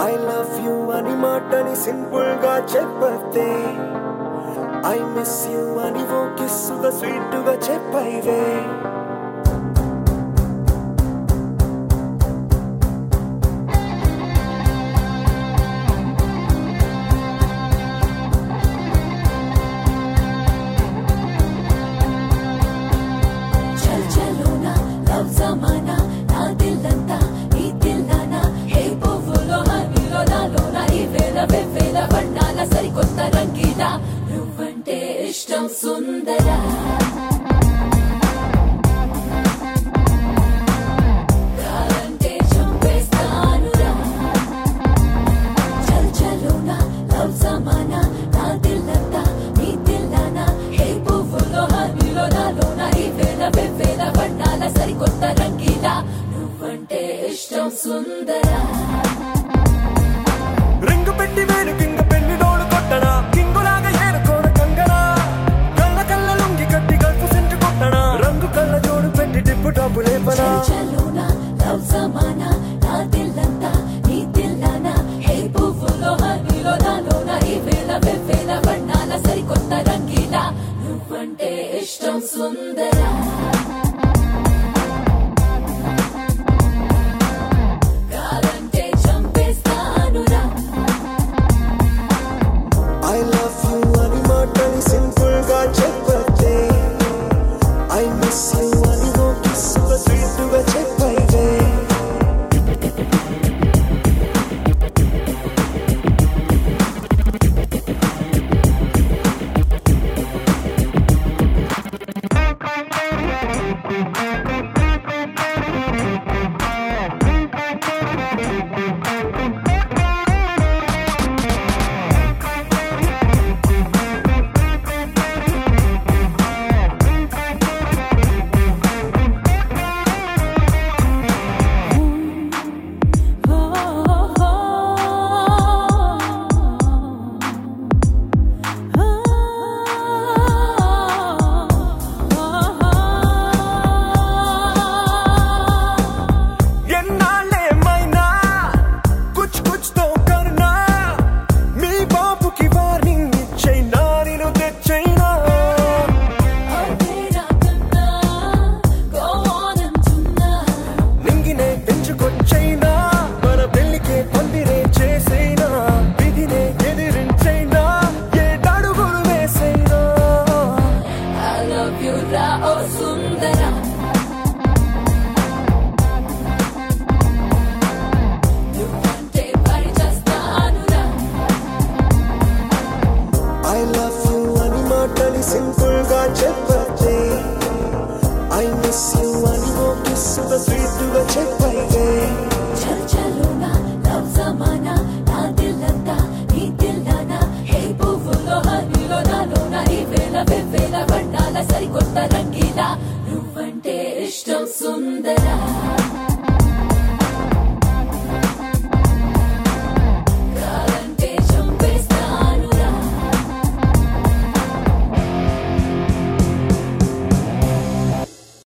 I love you అని మాటని simple గా చెప్పతే ఐ మిస్ యూ అని ఓ కిస్సుగా స్వీట్ గా చెప్పైవే చల్ చలోనా లవ్ జమానా నా దిల్లంతా ఈ దిల్లానా హే పువ్వులో హనీలో నాలోన ఈ వేల వెవ్వేల వర్ణాల సరికొత్త రంగీలా నువ్వంటే ఇష్టం సుందరా కాలంటే చంపేస్తానురా చల్ చలోనా లవ్ జమానా నా దిల్లంతా నీ దిల్లానా హే పువ్వులో హనీలో నాలోన ఈ వేల వెవ్వేల వర్ణాల సరికొత్త రంగీలా నువ్వంటే ఇష్టం సుందరా రింగు పెట్టి వేలు కింద పెళ్లి డోలు కొట్టడా కింగులాగా ఏరుకోన కంగనా కళ్ళ కళ్ళ లుంగి కట్టి గల్ఫ్ సెంటు కొట్టడా రంగు కళ్ళ జోడు పెట్టి టిప్పు టాపు లేపనా చల్ చలోనా లవ్ జమానా నా దిల్లంతా నీ దిల్లానా హే పువ్వులో హనీలో నాలోన ఈ వేల వెవ్వేల వర్ణాల సరికొత్త రంగీలా నువ్వంటే ఇష్టం సుందరా కాలంటే చంపేస్తానురా ఐ లవ్ యూ అని మాటని సింపుల్ గా చెప్పతే ఐ మిస్ యూ అని ఓ కిస్సుగా స్వీట్ గా చెప్పైవే ఎన్నాళ్ళేమైనా కుచ్ కుచ్ తో కర్నా మీ బాబుకి వార్నింగ్ ఇచ్చైనా నేను తెచ్చైనా నింగినే పెంచుకొచ్చైనా మన పెళ్లికే పందిరే చేసైనా విధినే ఎదిరించైనా ఏడడుగులు వేసైనా సుందరా నువ్వంటే పరి చేస్తానురా ఐ లవ్ యూ అని మాటని సింపుల్ గా చెప్పతే ఐ మిస్ యూ అని ఓ కిస్సుగా స్వీట్ గా చెప్పైవే చల్ చలోనా లవ్ జమానా నా దిల్లంతా నీ దిల్లానా హే పువ్వులో హనీలో నాలోన ఈ వేల వెవ్వేల వర్ణాల సరికొత్త రంగీలా నువ్వంటే ఇష్టం సుందరా